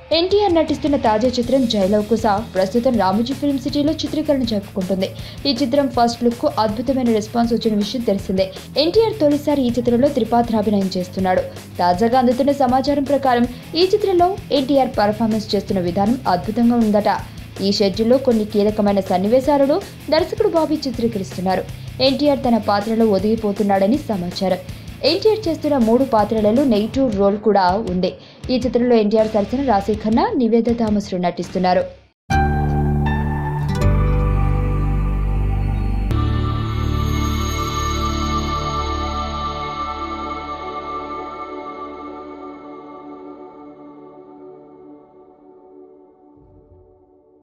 ఎన్టీఆర్ నటిస్తున్న తాజా చిత్రం జైలవ్ కుస ప్రస్తుతం రామోజీ ఫిల్మ్ సిటీలో చిత్రీకరణ జరుపుకుంటుంది ఈ చిత్రం ఫస్ట్ లుక్ కు అద్భుతమైన రెస్పాన్స్ వచ్చిన విషయం తెలిసిందే ఎన్టీఆర్ తొలిసారి ఈ చిత్రంలో త్రిపాత్రాభినయం చేస్తున్నాడు తాజాగా అందుతున్న సమాచారం ప్రకారం ఈ చిత్రంలో ఎన్టీఆర్ పర్ఫార్మెన్స్ చేస్తున్న విధానం అద్భుతంగా ఉందట ఈ షెడ్యూల్లో కొన్ని కీలకమైన సన్నివేశాలను దర్శకుడు బాబీ చిత్రీకరిస్తున్నారు ఎన్టీఆర్ తన పాత్రలో ఒదిగిపోతున్నాడని సమాచారం ఎన్టీఆర్ చేస్తున్న మూడు పాత్రలలో నెగిటివ్ రోల్ కూడా ఉంది ఈ చిత్రంలో ఎన్టీఆర్ సరసన రాశి ఖన్నా నివేద థామస్ నటిస్తున్నారు